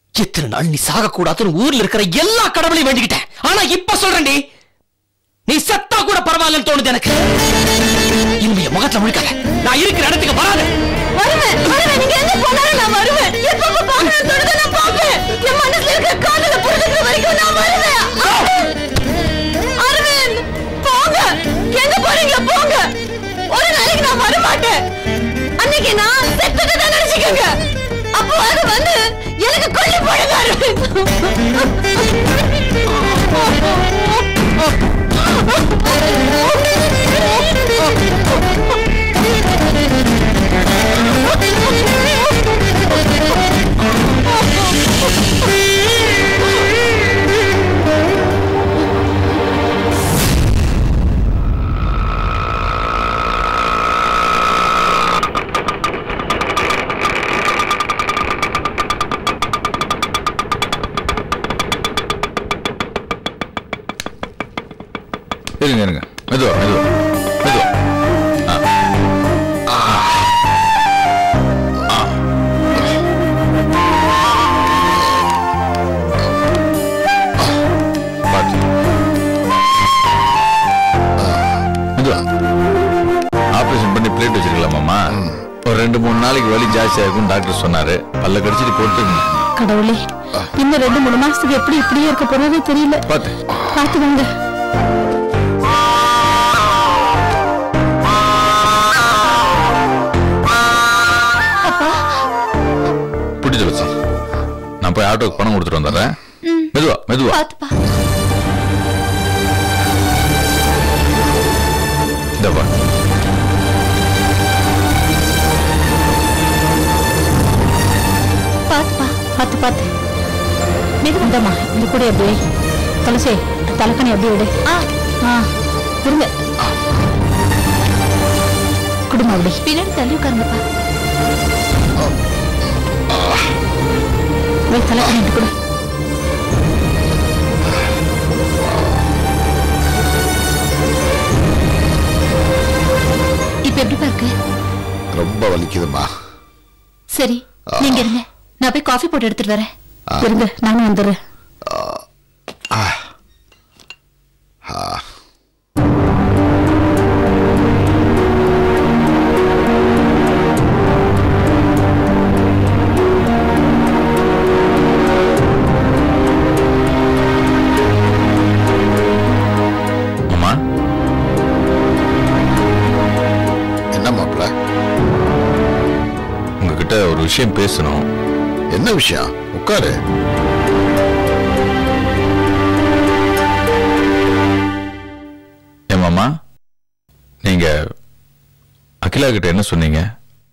எத்தனை நாள் நீ சாக கூடாதுன்னு ஊர்ல இருக்கிற எல்லா கடவுளையும் வேண்டிக்கிட்டேன் ஆனா இப்ப சொல்றேன்டி நீ செத்தா கூட பரவாயில்லன்னு தோணுது எனக்கு இனிமே என் முகத்துல முழிக்காத நான் இருக்கிற இடத்துக்கு வராத வருவேன் வருவேன் நீங்க எங்க போனாலும் நான் வருவேன் எப்ப பாக்கணும் தோணுதோ நான் பாப்பேன் என் மனசுல இருக்க காதல புரிஞ்சுக்கிற வரைக்கும் நான் வருவேன் அரவிந்த் போங்க எங்க போறீங்க போங்க ஒரு நாளைக்கு நான் வர மாட்டேன் அன்னைக்கு நான் செத்துட்டு தான் நினைச்சுக்கோங்க அப்போ அது வந்து எனக்கு கொல்லி போடுங்க இருங்க இருங்க மெதுவா மெதுவா மெதுவா ஆ. ஆ. பாத்து. மெதுவா. ஆபரேஷன் பண்ணி பிளேட் வச்சிருக்கலாமாமா ஒரு ரெண்டு மூணு நாளைக்கு வலி ஜாஸ்தியா இருக்கும் டாக்டர் சொன்னாரு பல்ல கடிச்சிட்டு போட்டுங்க கடவுளே இன்னும் ரெண்டு மூணு மாசத்துக்கு எப்படி இப்படியே இருக்க போறதே தெரியல பாத்து பாத்துக்கோங்க பிடிச்சு வச்சு நான் போய் ஆட்டோக்கு பணம் கொடுத்துட்டு வந்துடுறேன் மெதுவா மெதுவா பாத்துப்பா இந்தப்பா பாத்துப்பா பாத்து பாத்து மெதுவந்தம்மா இது கூட அப்படியே துளசி தலைக்கணி அப்படியே விடு ஆ ஆ இருங்க குடும்பம் அப்படி பின்னாடி தள்ளி உட்காருங்கப்பா போய் தலைக்கணி கொடு இப்ப எப்படிப்பா இருக்கு ரொம்ப வலிக்குதுமா சரி நீங்க இருங்க நான் போய் காஃபி போட்டு எடுத்துட்டு வரேன் இருங்க நானும் வந்துடுறேன் அம்மா என்ன மாப்பிள உங்ககிட்ட ஒரு விஷயம் பேசணும் என்ன விஷயம் உட்காரு ஏமாமா நீங்க அகிலா கிட்ட என்ன சொன்னீங்க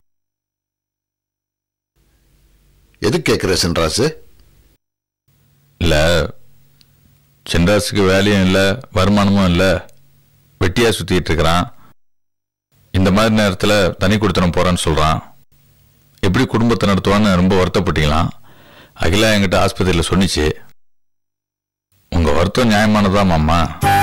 எது கேக்குற சென்றாசு இல்ல சென்றாஸுக்கு வேலையும் இல்ல வருமானமும் இல்ல வெட்டியா சுத்திட்டு இருக்கிறான் இந்த மாதிரி நேரத்துல தனி கொடுத்தனம் போறேன்னு சொல்றான் எப்படி குடும்பத்தை நடத்துவான்னு ரொம்ப வருத்தப்பட்டீங்களாம் அகிலா என்கிட்ட ஆஸ்பத்திரியில சொன்னிச்சு உங்க வருத்தம் நியாயமானதான் மாமா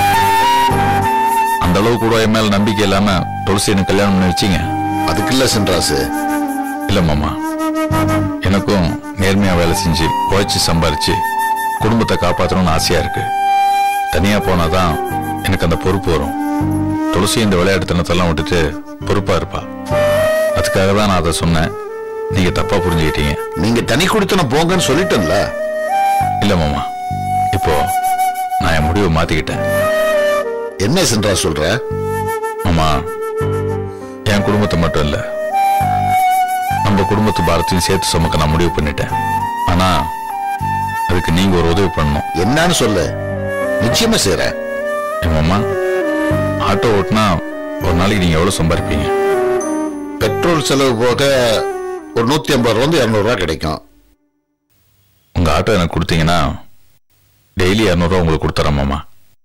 அந்த அளவு கூட என் மேல நம்பிக்கை இல்லாம துளசி எனக்கு கல்யாணம் பண்ணி வச்சீங்க அதுக்கு இல்ல சென்றாசு இல்ல மாமா எனக்கும் நேர்மையா வேலை செஞ்சு உழைச்சு சம்பாரிச்சு குடும்பத்தை காப்பாற்றணும்னு ஆசையா இருக்கு தனியா போனாதான் எனக்கு அந்த பொறுப்பு வரும் துளசி இந்த விளையாட்டுத்தனத்தெல்லாம் விட்டுட்டு பொறுப்பா இருப்பா அதுக்காக தான் நான் அதை சொன்னேன் நீங்க தப்பா புரிஞ்சுக்கிட்டீங்க நீங்க தனி கொடுத்தன போங்கன்னு சொல்லிட்டேன்ல இல்ல மாமா இப்போ நான் என் முடிவை மாத்திக்கிட்டேன் என்ன சென்றா சொல்ற மாமா என் குடும்பத்தை மட்டும் இல்ல நம்ம குடும்பத்து பாரத்தையும் சேர்த்து சுமக்க நான் முடிவு பண்ணிட்டேன் ஆனா அதுக்கு நீங்க ஒரு உதவி பண்ணணும் என்னன்னு சொல்லு நிச்சயமா செய்யறேன் என் மாமா ஆட்டோ ஓட்டினா ஒரு நாளைக்கு நீங்க எவ்வளவு சம்பாதிப்பீங்க பெட்ரோல் செலவு போக ஒரு நூத்தி ஐம்பது ரூபா இருநூறு ரூபா கிடைக்கும் உங்க ஆட்டோ எனக்கு கொடுத்தீங்கன்னா டெய்லி இரநூறுவா உங்களுக்கு கொடுத்துறேன் மாமா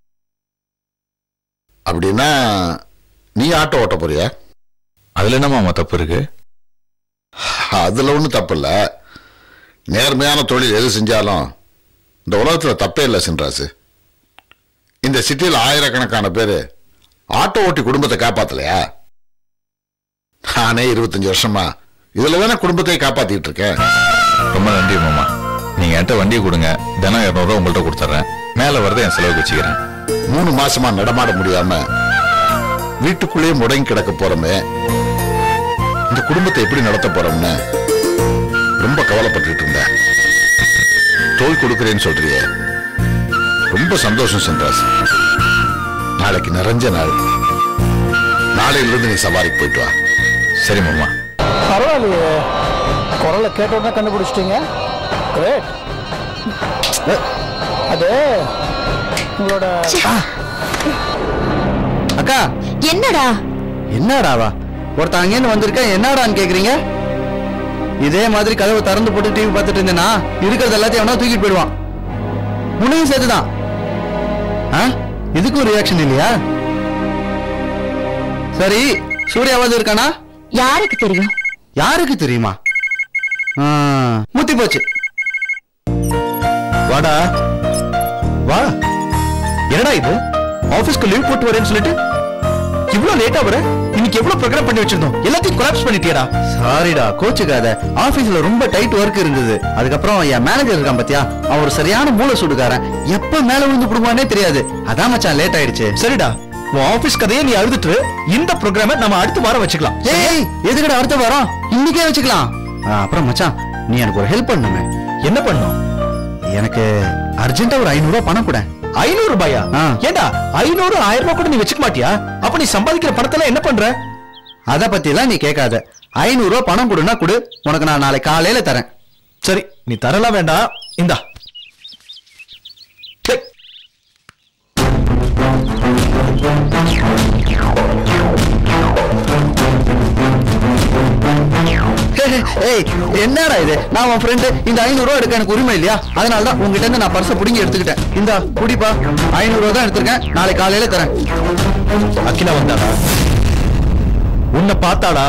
அப்படின்னா நீ ஆட்டோ ஓட்ட போறியா அதுல என்ன மாமா தப்பு இருக்கு அதுல ஒண்ணும் தப்பு இல்ல நேர்மையான தொழில் எது செஞ்சாலும் இந்த உலகத்துல தப்பே இல்லை சென்றாசு இந்த சிட்டியில் ஆயிரக்கணக்கான பேரு ஆட்டோ ஓட்டி குடும்பத்தை காப்பாத்தலையா நானே இருபத்தஞ்சு வருஷமா இதுல தானே குடும்பத்தை காப்பாத்திட்டு இருக்கேன் ரொம்ப நன்றி மாமா நீங்க என்கிட்ட வண்டியை கொடுங்க தினம் இரநூறுவா உங்கள்கிட்ட கொடுத்துட்றேன் மேல வரதை என் செலவுக்கு வச்சுக்கிறேன் மூணு மாசமா நடமாட முடியாம வீட்டுக்குள்ளேயே முடங்கி கிடக்க போறோமே இந்த குடும்பத்தை எப்படி நடத்த போறோம்னு ரொம்ப கவலைப்பட்டுட்டு இருந்தேன் தோல் கொடுக்கிறேன்னு சொல்றியே ரொம்ப சந்தோஷம் சென்றாஸ் நாளைக்கு நிறைஞ்ச நாள் நாளையில இருந்து நீ சவாரிக்கு போயிட்டு வா சரி மாமா பரவாயில்லையே குரலை கேட்ட உடனே கண்டுபிடிச்சிட்டீங்க கிரேட் அது உங்களோட அக்கா என்னடா என்னடாவா ஒருத்தன் அங்கேருந்து வந்திருக்கேன் என்னடான்னு கேக்குறீங்க இதே மாதிரி கதவை திறந்து போட்டு டிவி பார்த்துட்டு இருந்தேனா இருக்கிறது எல்லாத்தையும் எவனா தூக்கிட்டு போயிடுவான் உன்னையும் சேர்த்துதான் ஆ இதுக்கும் ரியாக்ஷன் இல்லையா சரி சூர்யாவது இருக்கானா யாருக்கு தெரியும் யாருக்கு தெரியுமா ஆ, முத்தி போச்சு வாடா வா என்னடா இது ஆபீஸ்க்கு லீவ் போட்டு வரேன்னு சொல்லிட்டு இவ்ளோ லேட்டா வர இன்னைக்கு எவ்வளவு ப்ரோக்ராம் பண்ணி வச்சிருந்தோம் எல்லாத்தையும் கொலாப்ஸ் பண்ணிட்டியடா சாரிடா கோச்சுக்காத ஆபீஸ்ல ரொம்ப டைட் ஒர்க் இருந்தது அதுக்கப்புறம் என் மேனேஜர் இருக்கான் பாத்தியா அவர் ஒரு சரியான மூளை சூடுகாரன் எப்ப மேல விழுந்து விடுவானே தெரியாது அதான் மச்சான் லேட் ஆயிடுச்சு சரிடா உன் ஆபீஸ் கதையை நீ அழுதுட்டு இந்த ப்ரோக்ராம நம்ம அடுத்த வாரம் வச்சுக்கலாம் ஏய் எதுக்குடா அடுத்த வாரம் இன்னைக்கே வச்சுக்கலாம் ஆ, அப்புறம் மச்சான் நீ எனக்கு ஒரு ஹெல்ப் பண்ணுமே என்ன பண்ணும் எனக்கு அர்ஜென்ட்டா ஒரு ஐநூறு ரூபாய் பணம் கூட ஐநூறு ரூபாயா ஆ. ஏண்டா ஐநூறு ஆயிரம் ரூபாய் கூட நீ வச்சுக்க மாட்டியா அப்ப நீ சம்பாதிக்கிற பணத்தெல்லாம் என்ன பண்ற அத பத்தி எல்லாம் நீ கேட்காத ஐநூறு ரூபாய் பணம் கொடுனா கொடு உனக்கு நான் நாளை காலையில தரேன் சரி நீ தரலாம் வேண்டாம் இந்தா டேய். ஏய் என்னடா இது நான் உன் ஃப்ரெண்டு இந்த ஐநூறு ரூபாய் எடுக்க எனக்கு உரிமை இல்லையா அதனால தான் உங்ககிட்ட இருந்து நான் பர்ஸை புடிங்கி எடுத்துக்கிட்டேன் இந்தா குடிப்பா ஐநூறு ரூபாய் தான் எடுத்திருக்கேன் நாளை காலையில தரேன் அகிலா வந்தாடா உன்னை பார்த்தாடா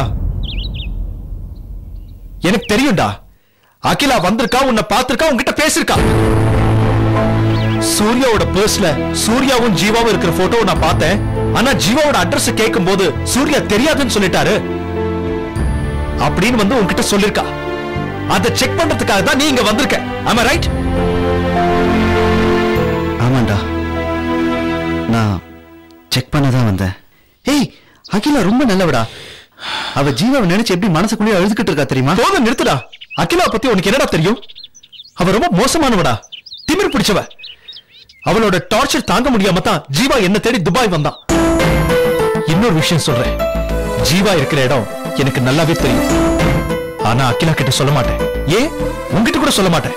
எனக்கு தெரியும்டா அகிலா வந்திருக்கா உன்னை பார்த்திருக்கா உன்கிட்ட பேசிருக்கா சூர்யாவோட பர்ஸ்ல சூர்யாவும் ஜீவாவும் இருக்கிற போட்டோவை நான் பார்த்தேன் ஆனா ஜீவாவோட அட்ரஸ் கேட்கும் போது சூர்யா தெரியாதுன்னு சொல்லிட்டாரு அப்படின்னு வந்து உன்கிட்ட சொல்லிருக்கா அதை செக் பண்றதுக்காக தான் நீ இங்க வந்திருக்க ஆமா ரைட் ஆமாண்டா நான் செக் பண்ண தான் வந்தேன் ஏய் அகிலா ரொம்ப நல்லவடா அவ ஜீவாவை நினைச்சு எப்படி மனசுக்குள்ளேயே அழுதுகிட்டு இருக்கா தெரியுமா போதும் நிறுத்துடா அகிலா பத்தி உனக்கு என்னடா தெரியும் அவ ரொம்ப மோசமானவடா திமிர் பிடிச்சவ அவளோட டார்ச்சர் தாங்க முடியாம தான் ஜீவா என்ன தேடி துபாய் வந்தான் இன்னொரு விஷயம் சொல்றேன் ஜீவா இருக்கிற இடம் எனக்கு நல்லாவே தெரியும் ஆனா அகிலா கிட்ட சொல்ல மாட்டேன் ஏன் உன்கிட்ட கூட சொல்ல மாட்டேன்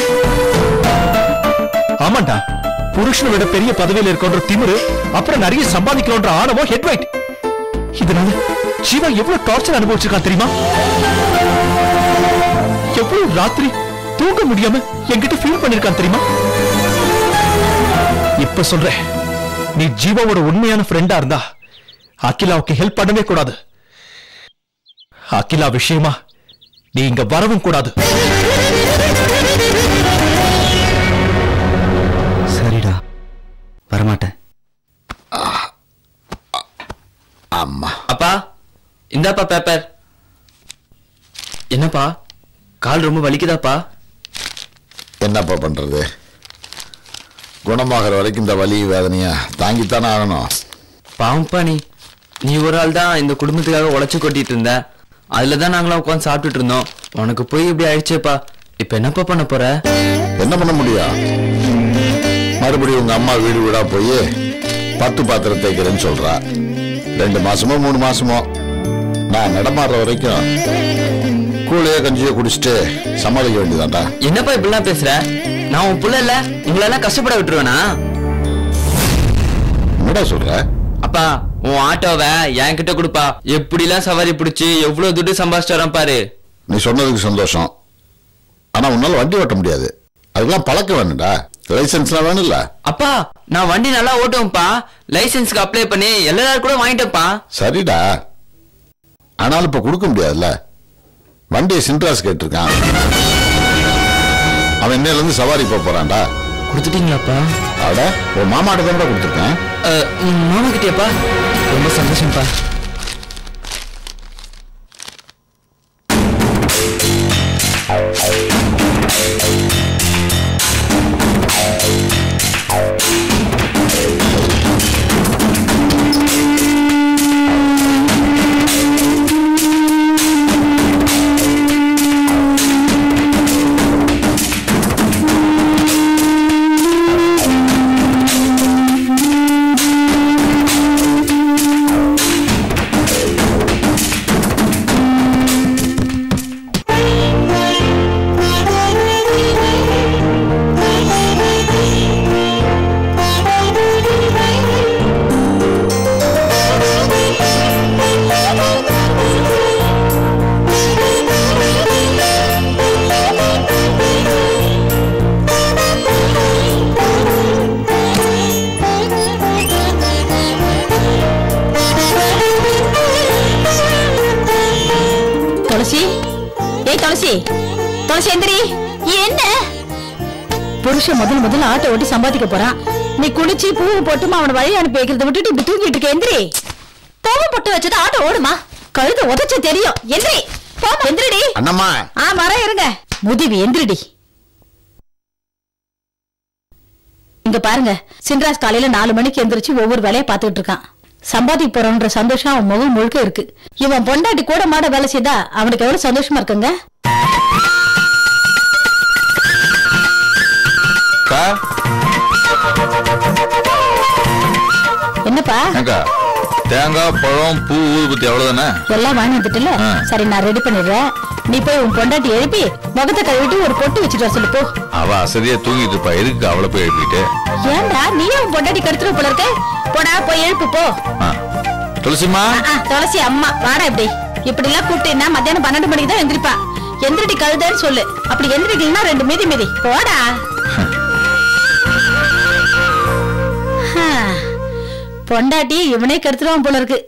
ஆமாண்டா புருஷனை விட பெரிய பதவியில இருக்கன்ற திமிரு அப்புறம் நிறைய சம்பாதிக்கணும்ன்ற ஆணவம் ஹெட் weight இதனால ஜீவா எவ்வளவு டார்ச்சர் அனுபவிச்சிருக்கான் தெரியுமா எவ்வளவு ராத்திரி தூங்க முடியாம என்கிட்ட ஃபீல் பண்ணிருக்கான் தெரியுமா இப்ப சொல்றேன் நீ ஜீவாவோட உண்மையான ஃப்ரெண்டா இருந்தா அகிலாவுக்கு ஹெல்ப் பண்ணவே கூடாது அகிலா விஷயமா நீ இங்க வரவும் கூடாது சரிடா வரமாட்டேன் ஆமா அப்பா இந்தாப்பா பேப்பர் என்னப்பா கால் ரொம்ப வலிக்குதாப்பா என்னப்பா பண்றது குணமாகிற வரைக்கும் இந்த வலி வேதனைய தாங்கித்தானே ஆகணும் பாவம்ப்பா நீ நீ ஒரு ஆள் தான் இந்த குடும்பத்துக்காக உழைச்சு கொட்டிட்டு இருந்த அதுல தான் நாங்களாம் உட்காந்து சாப்பிட்டுட்டு இருந்தோம் உனக்கு போய் இப்படி ஆயிடுச்சேப்பா இப்ப என்னப்பா பண்ண போற என்ன பண்ண முடியும் மறுபடியும் உங்க அம்மா வீடு வீடா போய் பத்து பாத்திரம் தேய்க்கிறேன்னு சொல்றா ரெண்டு மாசமோ மூணு மாசமோ நான் நடமாடுற வரைக்கும் கூழையோ கஞ்சியோ குடிச்சிட்டு சமாளிக்க வேண்டியதாண்டா என்னப்பா இப்படிலாம் பேசுற நான் உன் புள்ள இல்ல உங்களெல்லாம் கஷ்டப்பட விட்டுருவேனா என்னடா சொல்ற அப்பா உன் ஆட்டோவை என்கிட்ட கொடுப்பா எப்படிலாம் சவாரி பிடிச்சி எவ்வளவு துட்டு சம்பாதிச்சு வரான் பாரு நீ சொன்னதுக்கு சந்தோஷம் ஆனா உன்னால வண்டி ஓட்ட முடியாது அதுக்கெல்லாம் பழக்கம் வேணும்டா லைசன்ஸ்லாம் வேணும்ல அப்பா நான் வண்டி நல்லா ஓட்டுவேன்ப்பா லைசென்ஸ்க்கு அப்ளை பண்ணி எல்லாரும் கூட வாங்கிட்டேன்ப்பா சரிடா ஆனாலும் இப்ப கொடுக்க முடியாதுல்ல வண்டியை சின்ராஸ் கேட்டிருக்கான் அவன் இன்னையில இருந்து சவாரி போக போறான்டா கொடுத்துட்டீங்களாப்பா அட உன் மாமாட்ட தான் கூட கொடுத்துருக்கேன் அஹ், உம், மாமா கிட்டேப்பா ரொம்ப சந்தோஷம்ப்பா ஏய் துளசி துளசி எந்திரி என்ன புருஷன் முதல் முதல்ல ஆட்டோ ஓட்டி சம்பாதிக்க போறான் நீ குளிச்சு பூவு போட்டுமா அவனை வழி அனுப்பி வைக்கிறத விட்டுட்டு இப்படி தூங்கிட்டு இருக்க எந்திரி பூவு போட்டு வச்சது ஆட்டோ ஓடுமா கழுத உதச்சு தெரியும் எந்திரி போமா எந்திரிடி அண்ணம்மா ஆ மரம் இருங்க முதிவி எந்திரிடி இங்க பாருங்க சின்ராஜ் காலையில நாலு மணிக்கு எந்திரிச்சு ஒவ்வொரு வேலையை பார்த்துட்டு இருக்கான் சம்பாதிக்க போறோன்ற சந்தோஷம் அவன் முகம் முழுக்க இருக்கு இவன் பொண்டாட்டி கூட மாட வேலை செய்தா அவனுக்கு எவ்வளவு சந்தோஷமா இருக்குங்க அக்கா என்னப்பா ஏக்கா தேங்காய் பழம் பூ ஊதுபத்தி அவ்வளவுதானே எல்லாம் வாங்கி வந்துட்டுல ஆ. சரி நான் ரெடி பண்ணிடுறேன் நீ போய் உன் பொண்டாட்டி எழுப்பி முகத்தை கழுவிட்டு ஒரு பொட்டு வச்சுட்டு வர சொல்லு போ அவ அசதியா தூங்கிட்டு இருப்பா எதுக்கு அவளை போய் எழுப்பிட்டு ஏன்டா நீயே உன் பொண்டாட்டி கடுத்துரு போல இருக்க போடா போய் எழுப்பு போ ஆ. துளசிம்மா ஆ, துளசி அம்மா வாடா இப்படி இப்படி எல்லாம் கூப்பிட்டேன்னா மத்தியானம் பன்னெண்டு மணிக்கு தான் எந்திரிப்பா எந்திரிட்டி கழுதன்னு சொல்லு அப்படி எந்திரிக்கலன்னா ரெண்டு மீதி மீதி போடா ஹா, பொண்டாட்டி இவனே கெடுத்துருவான் போல இருக்கு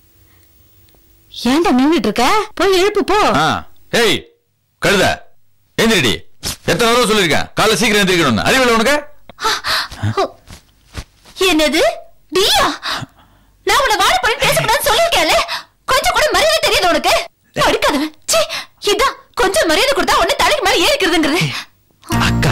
ஏன்டா நின்னுட்டு இருக்க போய் எழுப்பு போ ஆ. ஏய் கழுத எந்திரிடி எத்தனை தடவை சொல்லியிருக்கேன் காலைல சீக்கிரம் எந்திரிக்கணும்னு அறிவில்லை உனக்கு என்னது நீயா நான் உன்னை வாழ பண்ணி பேசக்கூடாதுன்னு சொல்லியிருக்கேன்ல கொஞ்சம் கூட மரியாதை தெரியுது உனக்கு அடுக்காதவன் சீ இதான் கொஞ்சம் மரியாதை கொடுத்தா உடனே தலைக்கு மேல ஏறிக்கிறதுங்கிறது அக்கா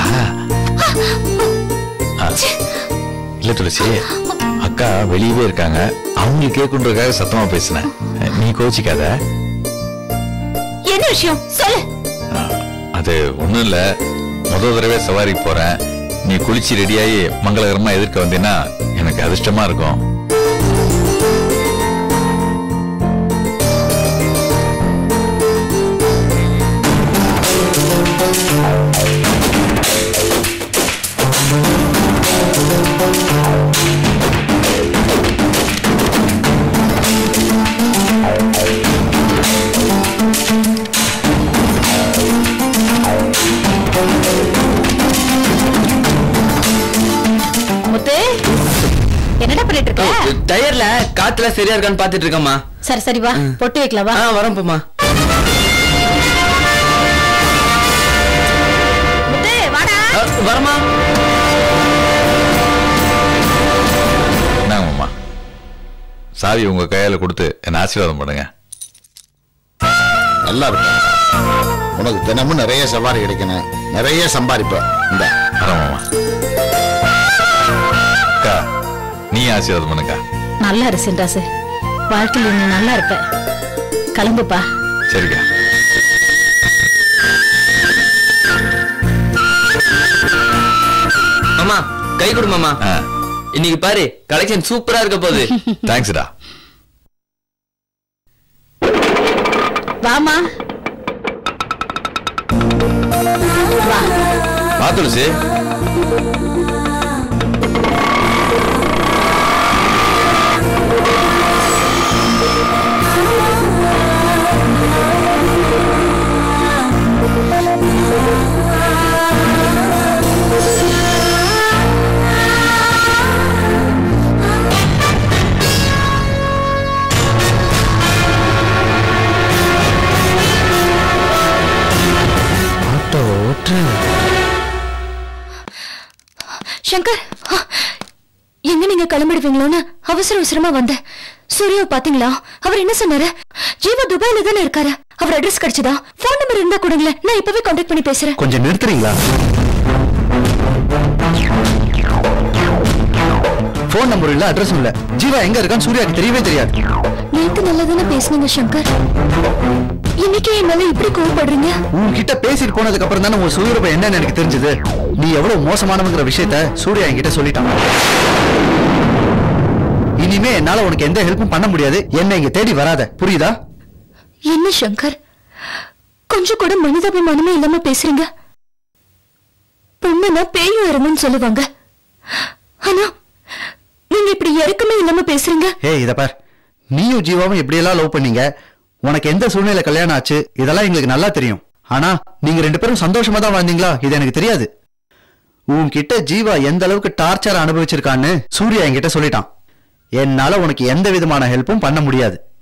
ஆ. இல்ல துளசி அக்கா வெளியவே இருக்காங்க அவங்களுக்கு கேட்குன்றதுக்காக சத்தமா பேசினேன் நீ கோச்சிக்காத என்ன விஷயம் சொல்லு ஆ, அது ஒண்ணும் இல்ல முதல் தடவை சவாரி போறேன் நீ குளிச்சு ரெடியாகி மங்களகரமா எதிர்க்க வந்தீன்னா எனக்கு அதிர்ஷ்டமா இருக்கும் முத்து என்னடா பண்ணிட்டு இருக்க டயர்ல காத்துல சரியா இருக்கான்னு பாத்துட்டு இருக்கேம்மா சரி சரி வா பொட்டு வைக்கலாம் வா ஆ வரேன் போமா முத்து வாடா வரமா என்னங்க மாமா சாவி உங்க கையால கொடுத்து என்ன ஆசீர்வாதம் பண்ணுங்க நல்லா இருக்கும் உனக்கு தினமும் நிறைய சவாரி கிடைக்கணும் நிறைய சம்பாதிப்ப இந்த வரேன் மாமா அக்கா நீ ஆசீர்வாதம் பண்ணுக்கா நல்லா இரு சின்ராசு வாழ்க்கையில் நீ நல்லா இருப்ப கிளம்புப்பா சரிக்கா மாமா கை கொடு மாமா ஆ இன்னைக்கு பாரு கலெக்ஷன் சூப்பரா இருக்க போகுது தேங்க்ஸ்டா வாமா வா வா துளசி சங்கர் ஆ, எங்க நீங்க கிளம்பிடுவீங்களோன்னு அவசர அவசரமா வந்தேன் சூர்யாவை பாத்தீங்களா அவர் என்ன சொன்னாரு ஜீவா துபாயில தானே இருக்காரு அவர் அட்ரஸ் கிடைச்சதா போன் நம்பர் இருந்தா கொடுங்களேன் நான் இப்பவே கான்டாக்ட் பண்ணி பேசுறேன் கொஞ்சம் நிறுத்துறீங்களா போன் நம்பர் இல்ல அட்ரஸும் இல்ல ஜீவா எங்க இருக்கான்னு சூர்யாக்கு தெரியவே தெரியாது நேத்து நல்லா தானே பேசுனீங்க சங்கர் இன்னைக்கு என் மேல இப்படி கோவப்படுறீங்க உன்கிட்ட பேசிட்டு போனதுக்கு அப்புறம் தானே உன் சுயரூபம் என்னன்னு எனக்கு தெரிஞ்சது நீ எவ்வளவு மோசமானவங்கிற விஷயத்த சூர்யா என்கிட்ட சொல்லிட்டான் இனிமே என்னால உனக்கு எந்த ஹெல்ப்பும் பண்ண முடியாது என்ன இங்க தேடி வராத புரியுதா என்ன சங்கர் கொஞ்சம் கூட மனிதாபிமானமே இல்லாம பேசுறீங்க பொண்ணுனா பேயும் இறங்குன்னு சொல்லுவாங்க ஆனா நீங்க இப்படி இறக்கமே இல்லாம பேசுறீங்க ஏய் இத பார் நீயும் ஜீவாவும் எப்படியெல்லாம் லவ் பண்ணீங்க உனக்கு எந்த சூழ்நிலை கல்யாணம் ஆச்சு இதெல்லாம் எங்களுக்கு நல்லா தெரியும் ஆனா நீங்க ரெண்டு பேரும் சந்தோஷமா தான் வாழ்ந்தீங்களா இது எனக்கு தெரியாது உன்கிட்ட ஜீவா எந்த அளவுக்கு டார்ச்சர் அனுபவிச்சிருக்கான்னு சூர்யா என்கிட்ட சொல்லிட்டான் என்னால உனக்கு எந்த விதமான ஹெல்ப்பும் பண்ண முடியாது